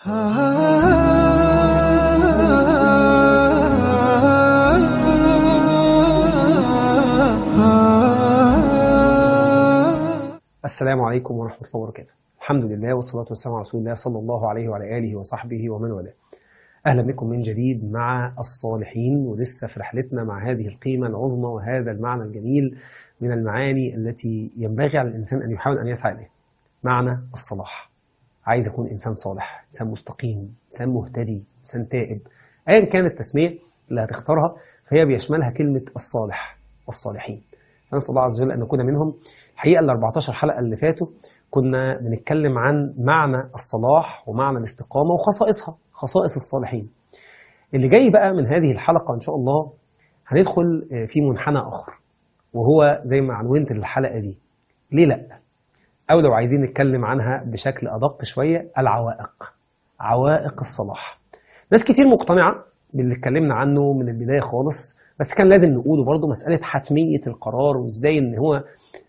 السلام عليكم ورحمة الله وبركاته الحمد لله والصلاة والسلام على رسول الله صلى الله عليه وعلى آله وصحبه ومن والاه أهلا بكم من جديد مع الصالحين ولسه في رحلتنا مع هذه القيمة العظمى وهذا المعنى الجميل من المعاني التي ينبغي على الإنسان أن يحاول أن يسعى إليه معنى الصلاح عايز أكون إنسان صالح إنسان مستقيم إنسان مهتدي إنسان تائب أيا كانت التسمية اللي هتختارها فهي بيشملها كلمة الصالح والصالحين فنسأل الله عز وجل أن نكون منهم الحقيقة ال 14 حلقة اللي فاتوا كنا بنتكلم عن معنى الصلاح ومعنى الاستقامة وخصائصها خصائص الصالحين اللي جاي بقى من هذه الحلقة إن شاء الله هندخل في منحنى آخر وهو زي ما عنونت الحلقة دي ليه لأ أو لو عايزين نتكلم عنها بشكل أدق شوية العوائق عوائق الصلاح ناس كتير مقتنعة باللي اتكلمنا عنه من البداية خالص بس كان لازم نقوله برضه مسألة حتمية القرار وإزاي إن هو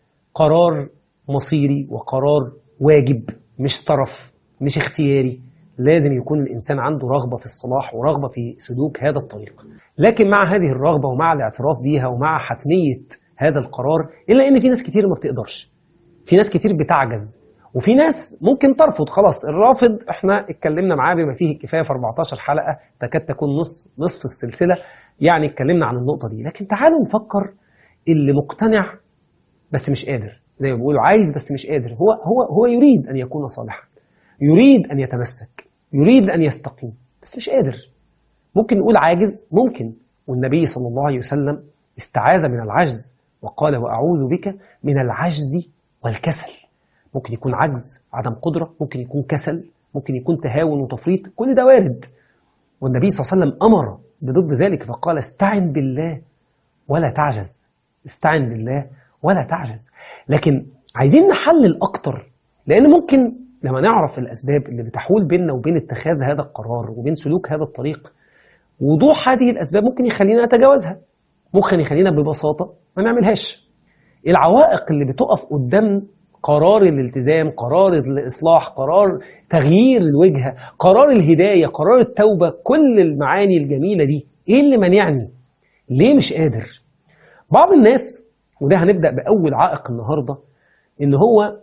قرار مصيري وقرار واجب مش طرف مش اختياري لازم يكون الإنسان عنده رغبة في الصلاح ورغبة في سلوك هذا الطريق لكن مع هذه الرغبة ومع الاعتراف بيها ومع حتمية هذا القرار إلا إن في ناس كتير ما بتقدرش في ناس كتير بتعجز وفي ناس ممكن ترفض خلاص الرافض احنا اتكلمنا معاه بما فيه الكفايه في 14 حلقه تكاد تكون نص نصف السلسله يعني اتكلمنا عن النقطه دي لكن تعالوا نفكر اللي مقتنع بس مش قادر زي ما بيقولوا عايز بس مش قادر هو هو هو يريد ان يكون صالحا يريد ان يتمسك يريد ان يستقيم بس مش قادر ممكن نقول عاجز ممكن والنبي صلى الله عليه وسلم استعاذ من العجز وقال واعوذ بك من العجز والكسل ممكن يكون عجز عدم قدرة ممكن يكون كسل ممكن يكون تهاون وتفريط كل ده وارد والنبي صلى الله عليه وسلم أمر بضد ذلك فقال استعن بالله ولا تعجز استعن بالله ولا تعجز لكن عايزين نحلل أكتر لأن ممكن لما نعرف الأسباب اللي بتحول بيننا وبين اتخاذ هذا القرار وبين سلوك هذا الطريق وضوح هذه الأسباب ممكن يخلينا نتجاوزها ممكن يخلينا ببساطة ما نعملهاش العوائق اللي بتقف قدام قرار الالتزام قرار الإصلاح قرار تغيير الوجهة قرار الهداية قرار التوبة كل المعاني الجميلة دي إيه اللي مانعني ليه مش قادر بعض الناس وده هنبدأ بأول عائق النهاردة إن هو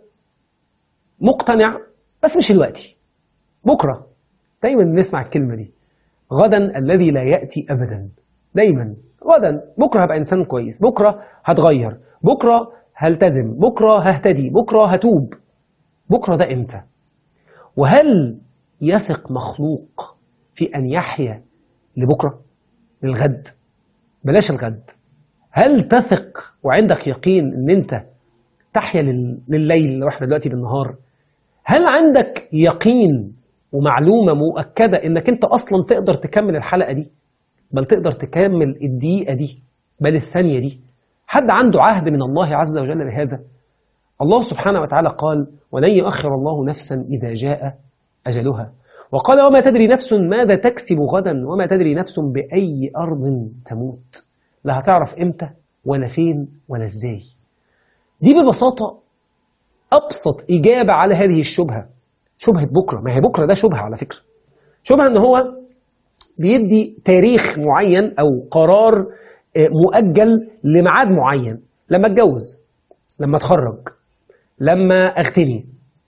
مقتنع بس مش دلوقتي بكرة دايما نسمع الكلمة دي غدا الذي لا يأتي أبدا دايما غدا بكرة هبقى إنسان كويس بكرة هتغير بكرة هلتزم بكرة ههتدي بكرة هتوب بكرة ده إمتى وهل يثق مخلوق في أن يحيا لبكرة للغد بلاش الغد هل تثق وعندك يقين أن أنت تحيا لليل لو احنا دلوقتي بالنهار هل عندك يقين ومعلومة مؤكدة أنك أنت أصلا تقدر تكمل الحلقة دي بل تقدر تكمل الدقيقة دي بل الثانية دي حد عنده عهد من الله عز وجل بهذا الله سبحانه وتعالى قال ولن يؤخر الله نفسا إذا جاء أجلها وقال وما تدري نفس ماذا تكسب غدا وما تدري نفس بأي أرض تموت لا هتعرف إمتى ولا فين ولا إزاي دي ببساطة أبسط إجابة على هذه الشبهة شبهة بكرة ما هي بكرة ده شبهة على فكرة شبهة أن هو بيدي تاريخ معين أو قرار مؤجل لميعاد معين لما اتجوز لما اتخرج لما اغتني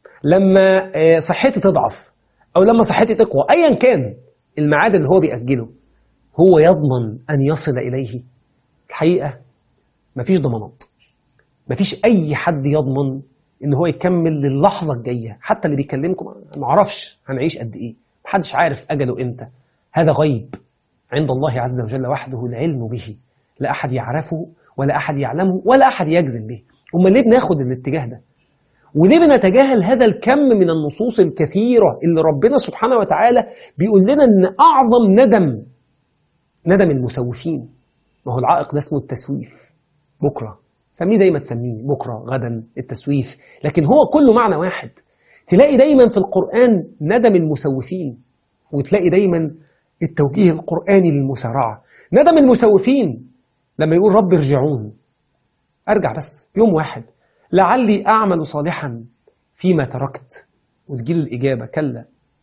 لما صحتي تضعف او لما صحتي تقوى ايا كان الميعاد اللي هو بيأجله هو يضمن ان يصل اليه الحقيقه مفيش ضمانات مفيش اي حد يضمن ان هو يكمل للحظه الجايه حتى اللي بيكلمكم ما اعرفش هنعيش قد ايه محدش عارف اجله امتى هذا غيب عند الله عز وجل وحده العلم به لا أحد يعرفه ولا أحد يعلمه ولا أحد يجزم به أمال ليه بناخد الاتجاه ده وليه بنتجاهل هذا الكم من النصوص الكثيرة اللي ربنا سبحانه وتعالى بيقول لنا أن أعظم ندم ندم المسوفين ما هو العائق ده اسمه التسويف بكرة سميه زي ما تسميه بكرة غدا التسويف لكن هو كله معنى واحد تلاقي دايما في القرآن ندم المسوفين وتلاقي دايما التوجيه القرآني للمسارعة ندم المسوفين لما يقول رب ارجعون أرجع بس يوم واحد لعلي أعمل صالحا فيما تركت وتجيله الإجابة كلا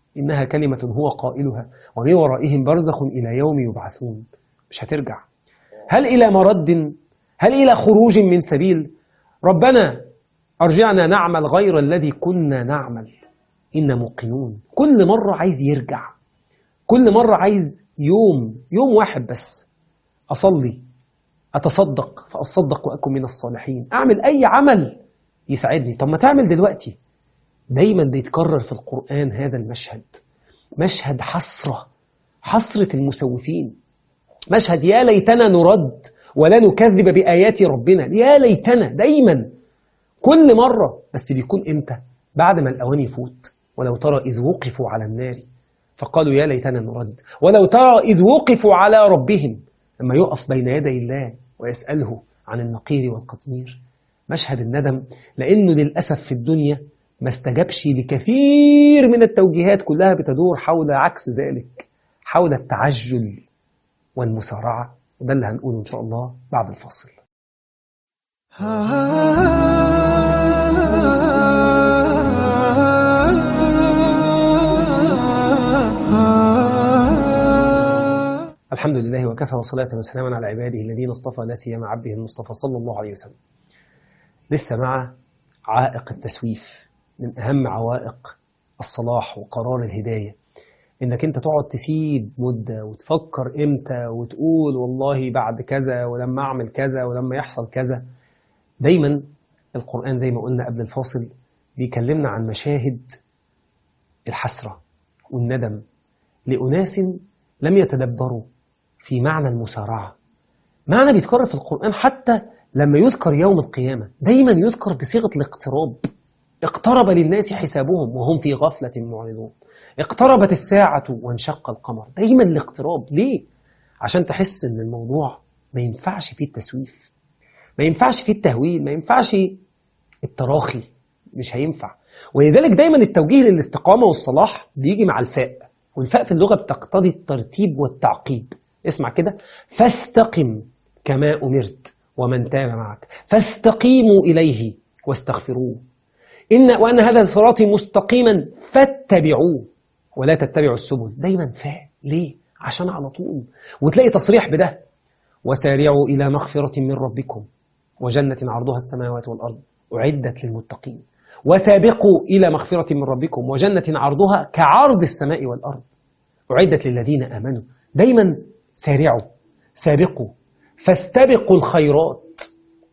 إنها كلمة هو قائلها ومن ورائهم برزخ إلى يوم يبعثون مش هترجع هل إلى مرد هل إلى خروج من سبيل ربنا أرجعنا نعمل غير الذي كنا نعمل إن موقنون كل مرة عايز يرجع كل مرة عايز يوم يوم واحد بس أصلي أتصدق فأصدق وأكون من الصالحين أعمل أي عمل يساعدني طب ما تعمل دلوقتي دايما بيتكرر في القرآن هذا المشهد مشهد حسرة حسرة المسوفين مشهد يا ليتنا نرد ولا نكذب بآيات ربنا يا ليتنا دايما كل مرة بس بيكون إمتى بعد ما الأوان يفوت ولو ترى إذ وقفوا على النار فقالوا يا ليتنا نرد ولو ترى إذ وقفوا على ربهم لما يقف بين يدي الله ويسأله عن النقير والقطمير مشهد الندم لأنه للأسف في الدنيا ما استجابش لكثير من التوجيهات كلها بتدور حول عكس ذلك حول التعجل والمسارعة وده اللي هنقوله إن شاء الله بعد الفاصل الحمد لله وكفى وصلاة وسلاما على عباده الذين اصطفى لا سيما عبده المصطفى صلى الله عليه وسلم. لسه مع عائق التسويف من أهم عوائق الصلاح وقرار الهداية. إنك أنت تقعد تسيب مدة وتفكر إمتى وتقول والله بعد كذا ولما أعمل كذا ولما يحصل كذا. دايما القرآن زي ما قلنا قبل الفاصل بيكلمنا عن مشاهد الحسرة والندم لأناس لم يتدبروا في معنى المسارعة معنى بيتكرر في القرآن حتى لما يذكر يوم القيامة دايما يذكر بصيغة الاقتراب اقترب للناس حسابهم وهم في غفلة معرضون اقتربت الساعة وانشق القمر دايما الاقتراب ليه؟ عشان تحس ان الموضوع ما ينفعش فيه التسويف ما ينفعش فيه التهويل ما ينفعش التراخي مش هينفع ولذلك دايما التوجيه للاستقامة والصلاح بيجي مع الفاء والفاء في اللغة بتقتضي الترتيب والتعقيب اسمع كده فاستقم كما أمرت ومن تاب معك فاستقيموا إليه واستغفروه إن وأن هذا صراطي مستقيما فاتبعوه ولا تتبعوا السبل دايما فاء ليه؟ عشان على طول وتلاقي تصريح بده وسارعوا إلى مغفرة من ربكم وجنة عرضها السماوات والأرض أعدت للمتقين وسابقوا إلى مغفرة من ربكم وجنة عرضها كعرض السماء والأرض أعدت للذين آمنوا دايما سارعوا سابقوا فاستبقوا الخيرات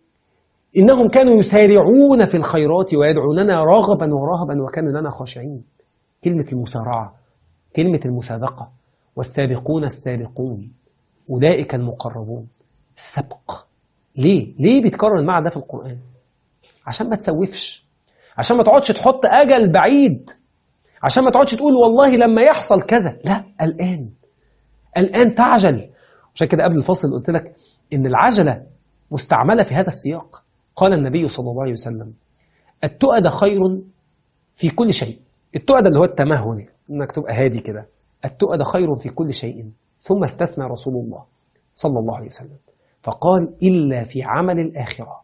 إنهم كانوا يسارعون في الخيرات ويدعوننا رغبا ورهبا وكانوا لنا خاشعين كلمة المسارعة كلمة المسابقة والسابقون السابقون أولئك المقربون السبق ليه؟ ليه بيتكرر المعنى ده في القرآن؟ عشان ما تسوفش عشان ما تقعدش تحط أجل بعيد عشان ما تقعدش تقول والله لما يحصل كذا لا الآن الآن تعجل عشان كده قبل الفصل قلت لك إن العجلة مستعملة في هذا السياق قال النبي صلى الله عليه وسلم التؤد خير في كل شيء التؤد اللي هو التمهل انك تبقى هادي كده التؤد خير في كل شيء ثم استثنى رسول الله صلى الله عليه وسلم فقال إلا في عمل الآخرة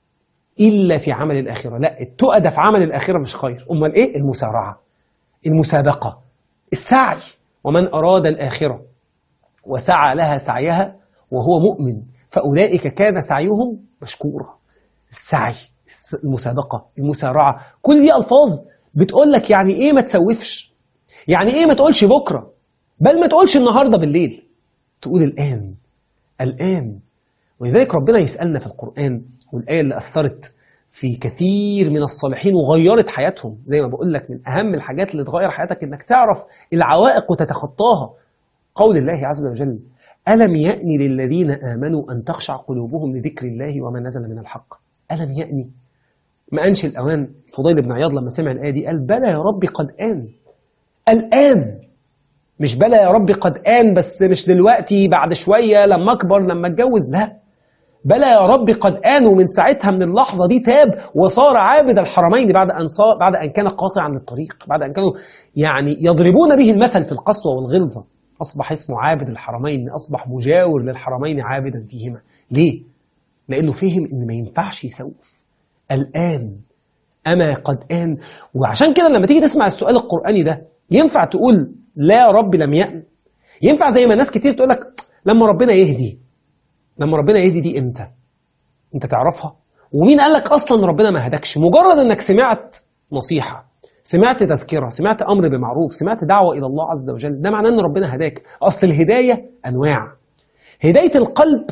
إلا في عمل الآخرة لا التؤد في عمل الآخرة مش خير أمال إيه المسارعة المسابقة السعي ومن أراد الآخرة وسعى لها سعيها وهو مؤمن فأولئك كان سعيهم مشكورا السعي المسابقة المسارعة كل دي ألفاظ بتقول لك يعني إيه ما تسوفش يعني إيه ما تقولش بكرة بل ما تقولش النهاردة بالليل تقول الآن الآن ولذلك ربنا يسألنا في القرآن والآية اللي أثرت في كثير من الصالحين وغيرت حياتهم زي ما بقول لك من أهم الحاجات اللي تغير حياتك إنك تعرف العوائق وتتخطاها قول الله عز وجل ألم يأن للذين آمنوا أن تخشع قلوبهم لذكر الله وما نزل من الحق ألم يأني ما أنش الأوان فضيل بن عياض لما سمع الآية دي قال بلى يا ربي قد آن الآن مش بلى يا ربي قد آن بس مش دلوقتي بعد شوية لما أكبر لما أتجوز لا بلى يا رب قد آن ومن ساعتها من اللحظة دي تاب وصار عابد الحرمين بعد أن صار بعد أن كان قاطعا للطريق بعد أن كانوا يعني يضربون به المثل في القسوة والغلظة أصبح اسمه عابد الحرمين أصبح مجاور للحرمين عابدا فيهما ليه؟ لأنه فهم إن ما ينفعش يسوف الآن أما قد آن وعشان كده لما تيجي تسمع السؤال القرآني ده ينفع تقول لا يا رب لم يأن ينفع زي ما ناس كتير تقول لك لما ربنا يهدي لما ربنا يهدي دي امتى انت تعرفها ومين قال لك اصلا ربنا ما هدكش مجرد انك سمعت نصيحه سمعت تذكره سمعت امر بمعروف سمعت دعوه الى الله عز وجل ده معناه ان ربنا هداك اصل الهدايه انواع هدايه القلب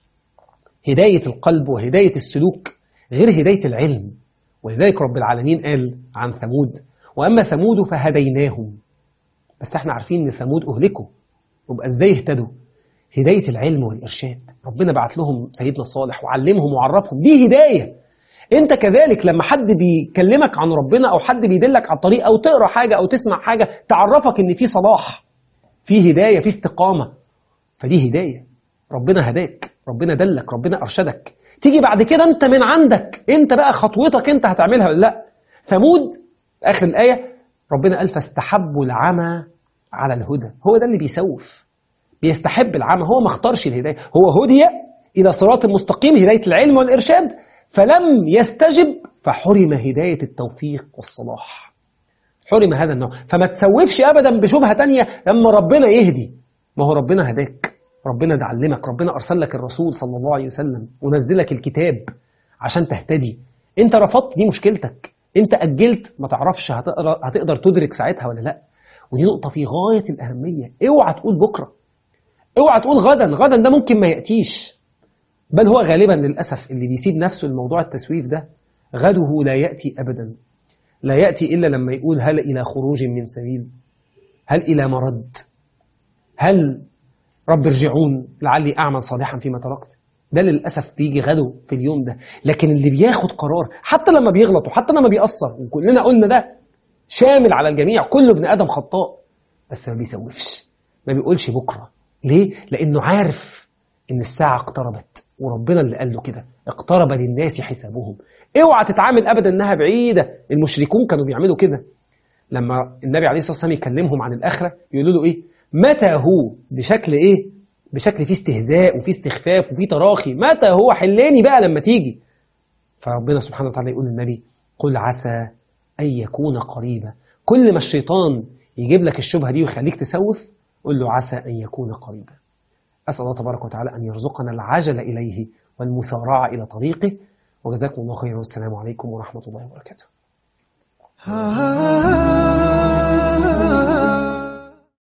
هدايه القلب وهدايه السلوك غير هدايه العلم ولذلك رب العالمين قال عن ثمود واما ثمود فهديناهم بس احنا عارفين ان ثمود اهلكوا يبقى ازاي اهتدوا هدايه العلم والارشاد ربنا بعت لهم سيدنا صالح وعلمهم وعرفهم دي هدايه انت كذلك لما حد بيكلمك عن ربنا او حد بيدلك على الطريق او تقرا حاجه او تسمع حاجه تعرفك ان في صلاح في هدايه في استقامه فدي هدايه ربنا هداك ربنا دلك ربنا ارشدك تيجي بعد كده انت من عندك انت بقى خطوتك انت هتعملها ولا لا ثمود في اخر الايه ربنا قال فاستحبوا العمى على الهدى هو ده اللي بيسوف بيستحب العمى هو ما اختارش الهدايه هو هدي الى صراط مستقيم هدايه العلم والارشاد فلم يستجب فحرم هدايه التوفيق والصلاح حرم هذا النوع فما تسوفش ابدا بشبهه تانية لما ربنا يهدي ما هو ربنا هداك ربنا ده علمك ربنا ارسل لك الرسول صلى الله عليه وسلم ونزل لك الكتاب عشان تهتدي انت رفضت دي مشكلتك انت اجلت ما تعرفش هتقدر هتقدر تدرك ساعتها ولا لا ودي نقطه في غايه الاهميه اوعى تقول بكره اوعى تقول غدا غدا ده ممكن ما ياتيش بل هو غالبا للاسف اللي بيسيب نفسه لموضوع التسويف ده غده لا ياتي ابدا لا ياتي الا لما يقول هل الى خروج من سبيل هل الى مرد هل رب ارجعون لعلي اعمل صالحا فيما تركت ده للاسف بيجي غدو في اليوم ده لكن اللي بياخد قرار حتى لما بيغلط وحتى لما بيأثر وكلنا قلنا ده شامل على الجميع كل ابن ادم خطاء بس ما بيسوفش ما بيقولش بكره ليه لانه عارف ان الساعه اقتربت وربنا اللي قال له كده اقترب للناس حسابهم اوعى تتعامل ابدا انها بعيده المشركون كانوا بيعملوا كده لما النبي عليه الصلاه والسلام يكلمهم عن الاخره يقولوا له ايه متى هو بشكل ايه بشكل فيه استهزاء وفيه استخفاف وفيه تراخي متى هو حلاني بقى لما تيجي فربنا سبحانه وتعالى يقول للنبي قل عسى ان يكون قريبا كل ما الشيطان يجيب لك الشبهه دي ويخليك تسوف قل له عسى ان يكون قريبا اسال الله تبارك وتعالى ان يرزقنا العجل اليه والمسارعه الى طريقه وجزاكم الله خيرا والسلام عليكم ورحمه الله وبركاته